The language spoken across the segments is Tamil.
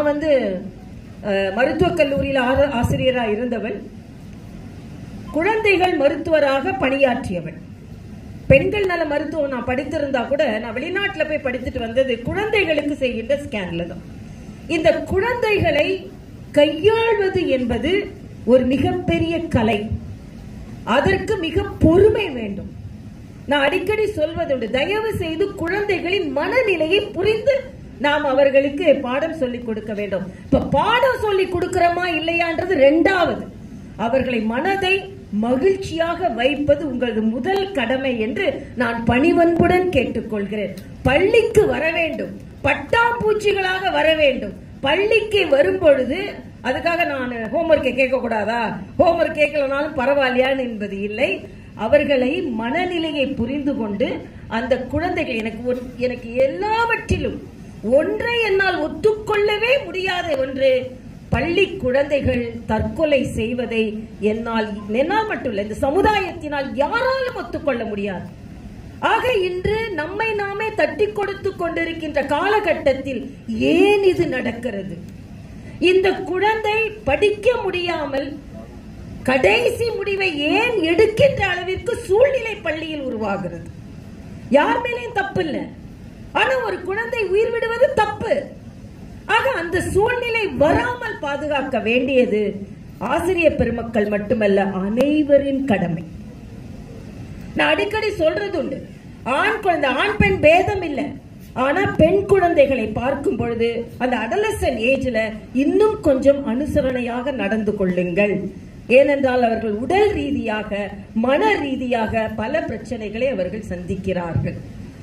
நான் வந்து அஹ், மருத்துவக் கல்லூரியில் ஆ- ஆசிரியரா இருந்தவள் குழந்தைகள் மருத்துவராக பணியாற்றியவள் பெண்கள் நல மருத்துவம் நான் படித்திருந்தா கூட நான் வெளிநாட்டுல போய் படித்துட்டு வந்தது குழந்தைகளுக்கு செய்கின்ற ஸ்கேன்ல தான் இந்த குழந்தைகளை கையாள்வது என்பது ஒரு மிகப்பெரிய கலை அதற்கு மிக பொறுமை வேண்டும் நான் அடிக்கடி சொல்வதுண்டு தயவு செய்து குழந்தைகளின் மனநிலையை புரிந்து நாம் அவர்களுக்கு பாடம் சொல்லிக் கொடுக்க வேண்டும் இப்ப பாடம் சொல்லிக் கொடுக்கிறோமா இல்லையான்றது ரெண்டாவது அவர்களை மனதை மகிழ்ச்சியாக வைப்பது உங்களது முதல் கடமை என்று நான் பணிவன்புடன் கேட்டுக்கொள்கிறேன் பள்ளிக்கு வர வேண்டும் பட்டாம்பூச்சிகளாக வர வேண்டும் பள்ளிக்கு வரும் பொழுது அதுக்காக நான் ஹோம்ஒர்க்கை கேட்க கூடாதா ஹோம்ஒர்க் கேட்கலனாலும் பரவாயில்லையான்னு என்பது இல்லை அவர்களை மனநிலையை புரிந்து கொண்டு அந்த குழந்தைகள் எனக்கு ஒரு- எனக்கு எல்லாவற்றிலும் ஒன்றை என்னால் ஒத்துக்கொள்ளவே முடியாத ஒன்று பள்ளி குழந்தைகள் தற்கொலை செய்வதை என்னால் என்னால் மட்டும் இல்லை இந்த சமுதாயத்தினால் யாராலும் ஒத்துக்கொள்ள முடியாது ஆக இன்று நம்மை நாமே தட்டி கொடுத்து கொண்டிருக்கின்ற காலகட்டத்தில் ஏன் இது நடக்கிறது இந்த குழந்தை படிக்க முடியாமல் கடைசி முடிவை ஏன் எடுக்கின்ற அளவிற்கு சூழ்நிலை பள்ளியில் உருவாகிறது யார் மேலேயும் தப்பு இல்லை ஆனா ஒரு குழந்தை உயிர் விடுவது தப்பு ஆக அந்த சூழ்நிலை வராமல் பாதுகாக்க வேண்டியது ஆசிரியர் பெருமக்கள் மட்டுமல்ல அனைவரின் கடமை நான் அடிக்கடி சொல்றது உண்டு ஆண் குழந்தை ஆண் பெண் பேதம் இல்ல ஆனா பெண் குழந்தைகளை பார்க்கும் பொழுது அந்த அடலசன் ஏஜ்ல இன்னும் கொஞ்சம் அனுசரணையாக நடந்து கொள்ளுங்கள் ஏனென்றால் அவர்கள் உடல் ரீதியாக மன ரீதியாக பல பிரச்சனைகளை அவர்கள் சந்திக்கிறார்கள்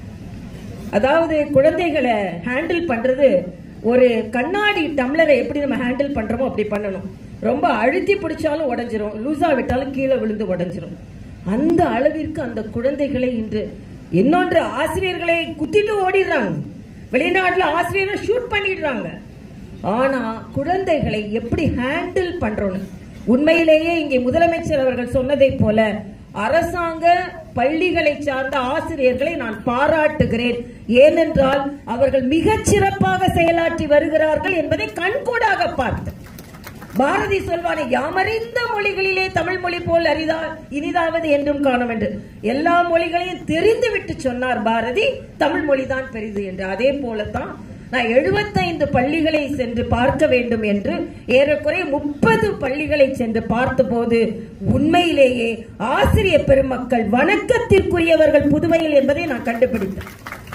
அதாவது குழந்தைகளை ஹேண்டில் பண்றது ஒரு கண்ணாடி டம்ளரை எப்படி நம்ம ஹேண்டில் பண்றோமோ அப்படி பண்ணணும் ரொம்ப அழுத்தி பிடிச்சாலும் உடைஞ்சிரும் லூசா விட்டாலும் கீழே விழுந்து உடைஞ்சிரும் அந்த அளவிற்கு அந்த குழந்தைகளை இன்று இன்னொன்று ஆசிரியர்களை குத்திட்டு ஓடிடுறாங்க வெளிநாட்டுல ஆசிரியரை ஷூட் பண்ணிடுறாங்க ஆனா குழந்தைகளை எப்படி ஹேண்டில் பண்றோம் உண்மையிலேயே இங்கே முதலமைச்சர் அவர்கள் சொன்னதை போல அரசாங்க பள்ளிகளை சார்ந்த ஆசிரியர்களை நான் பாராட்டுகிறேன் ஏனென்றால் அவர்கள் மிகச் சிறப்பாக செயலாற்றி வருகிறார்கள் என்பதை கண்கூடாக பார்த்தேன் பாரதி சொல்வானே யாமறிந்த மொழிகளிலே தமிழ் மொழி போல் அரிதா இனிதாவது என்றும் காணும் என்று எல்லா மொழிகளையும் தெரிந்து விட்டு சொன்னார் பாரதி தமிழ் மொழிதான் பெரிது என்று அதே போலத்தான் நான் 75 பள்ளிகளை சென்று பார்க்க வேண்டும் என்று ஏறக்குறைய முப்பது பள்ளிகளை சென்று பார்த்தபோது உண்மையிலேயே ஆசிரியர் பெருமக்கள் வணக்கத்திற்குரியவர்கள் புதுவையில் என்பதை நான் கண்டுபிடித்தேன்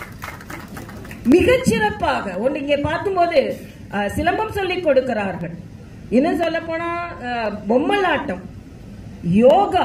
மிகச் சிறப்பாக ஒன்று இங்கே பார்க்கும்போது அஹ், சிலம்பம் சொல்லிக் கொடுக்கிறார்கள் இன்னும் சொல்ல போனா அஹ், பொம்மலாட்டம் யோகா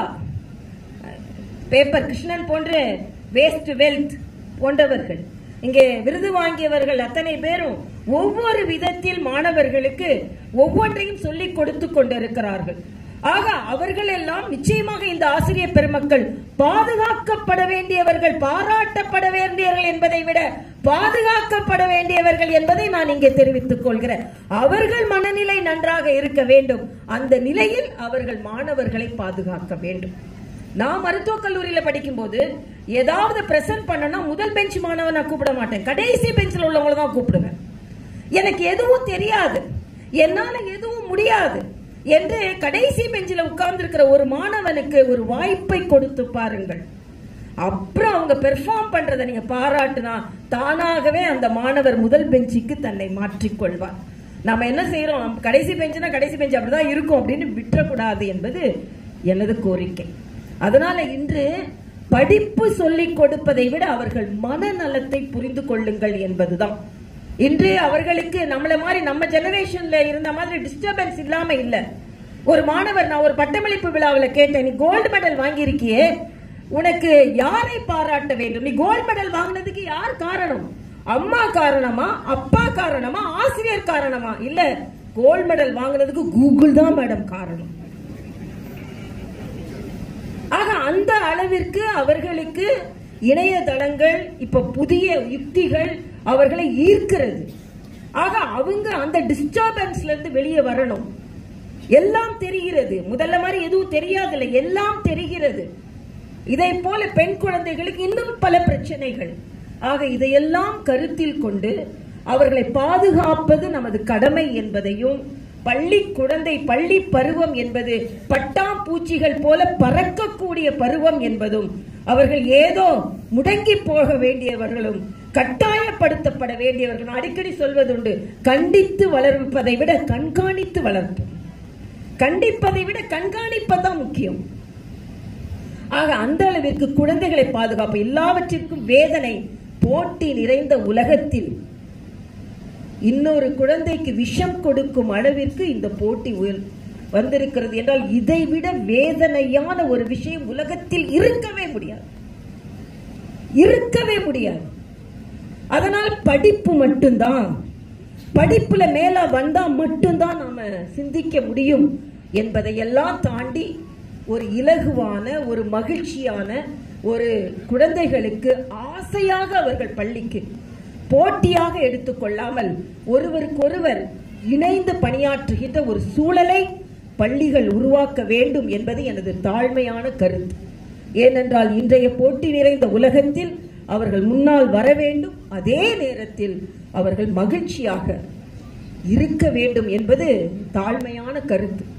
பேப்பர் கிருஷ்ணன் போன்ற வேஸ்ட் வெல்த் போன்றவர்கள் இங்கே விருது வாங்கியவர்கள் அத்தனை பேரும் ஒவ்வொரு விதத்தில் மாணவர்களுக்கு ஒவ்வொன்றையும் சொல்லிக் கொடுத்து கொண்டிருக்கிறார்கள் ஆக அவர்கள் எல்லாம் நிச்சயமாக இந்த ஆசிரியர் பெருமக்கள் பாதுகாக்கப்பட வேண்டியவர்கள் பாராட்டப்பட வேண்டியவர்கள் என்பதை விட பாதுகாக்கப்பட வேண்டியவர்கள் என்பதை நான் இங்கே தெரிவித்துக் கொள்கிறேன் அவர்கள் மனநிலை நன்றாக இருக்க வேண்டும் அந்த நிலையில் அவர்கள் மாணவர்களை பாதுகாக்க வேண்டும் நான் மருத்துவக் கல்லூரியில படிக்கும்போது ஏதாவது பிரசன்ட் பண்ணனா முதல் பெஞ்ச் மாணவன் நான் கூப்பிட மாட்டேன் கடைசி பெஞ்சில் உள்ளவங்கள தான் கூப்பிடுவேன் எனக்கு எதுவும் தெரியாது என்னால எதுவும் முடியாது என்று கடைசி பெஞ்சில் உட்கார்ந்திருக்கிற ஒரு மாணவனுக்கு ஒரு வாய்ப்பை கொடுத்து பாருங்கள் அப்புறம் அவங்க பெர்ஃபார்ம் பண்றதை நீங்க பாராட்டுனா தானாகவே அந்த மாணவர் முதல் பெஞ்சுக்கு தன்னை மாற்றிக்கொள்வார் நாம என்ன செய்யறோம் கடைசி பெஞ்சுனா கடைசி பெஞ்ச் அப்படிதான் இருக்கும் அப்படின்னு விட்டுறக்கூடாது என்பது எனது கோரிக்கை அதனால இன்று படிப்பு சொல்லிக் கொடுப்பதை விட அவர்கள் மனநலத்தை புரிந்து கொள்ளுங்கள் என்பதுதான் இன்று அவர்களுக்கு நம்மள மாதிரி நம்ம ஜெனரேஷன்ல இருந்த மாதிரி டிஸ்டர்பன்ஸ் இல்லாம இல்ல ஒரு மாணவர் நான் ஒரு பட்டமளிப்பு விழாவில் கேட்டேன் நீ கோல்டு மெடல் வாங்கியிருக்கியே உனக்கு யாரை பாராட்ட வேண்டும் நீ கோல்டு மெடல் வாங்கினதுக்கு யார் காரணம் அம்மா காரணமா அப்பா காரணமா ஆசிரியர் காரணமா இல்ல கோல்டு மெடல் வாங்கினதுக்கு கூகுள் தான் மேடம் காரணம் ஆக அந்த அளவிற்கு அவர்களுக்கு இணையதளங்கள் இப்ப புதிய யுக்திகள் அவர்களை ஈர்க்கிறது ஆக அவங்க அந்த டிஸ்டர்பன்ஸ்ல இருந்து வெளியே வரணும் எல்லாம் தெரிகிறது முதல்ல மாதிரி எதுவும் தெரியாதில்லை எல்லாம் தெரிகிறது இதை போல பெண் குழந்தைகளுக்கு இன்னும் பல பிரச்சனைகள் ஆக இதையெல்லாம் கருத்தில் கொண்டு அவர்களை பாதுகாப்பது நமது கடமை என்பதையும் பள்ளி குழந்தை பள்ளி பருவம் என்பது பட்டாம்பூச்சிகள் போல பறக்கக்கூடிய பருவம் என்பதும் அவர்கள் ஏதோ முடங்கி போக வேண்டியவர்களும் கட்டாயப்படுத்தப்பட வேண்டியவர்கள் நான் அடிக்கடி சொல்வதுண்டு கண்டித்து வளர்ப்பதை விட கண்காணித்து வளர்ப்போம் கண்டிப்பதை விட கண்காணிப்பதுதான் முக்கியம் ஆக அந்த அளவிற்கு குழந்தைகளை பாதுகாப்பு எல்லாவற்றிற்கும் வேதனை போட்டி நிறைந்த உலகத்தில் இன்னொரு குழந்தைக்கு விஷம் கொடுக்கும் அளவிற்கு இந்த போட்டி உயர்- வந்திருக்கிறது என்றால் இதைவிட வேதனையான ஒரு விஷயம் உலகத்தில் இருக்கவே முடியாது இருக்கவே முடியாது அதனால் படிப்பு மட்டும்தான் படிப்புல மேல வந்தா மட்டும்தான் நாம சிந்திக்க முடியும் என்பதையெல்லாம் தாண்டி ஒரு இலகுவான ஒரு மகிழ்ச்சியான ஒரு குழந்தைகளுக்கு ஆசையாக அவர்கள் பள்ளிக்கு போட்டியாக எடுத்துக்கொள்ளாமல் ஒருவருக்கொருவர் இணைந்து பணியாற்றுகின்ற ஒரு சூழலை பள்ளிகள் உருவாக்க வேண்டும் என்பது எனது தாழ்மையான கருத்து ஏனென்றால் இன்றைய போட்டி நிறைந்த உலகத்தில் அவர்கள் முன்னால் வர வேண்டும் அதே நேரத்தில் அவர்கள் மகிழ்ச்சியாக இருக்க வேண்டும் என்பது தாழ்மையான கருத்து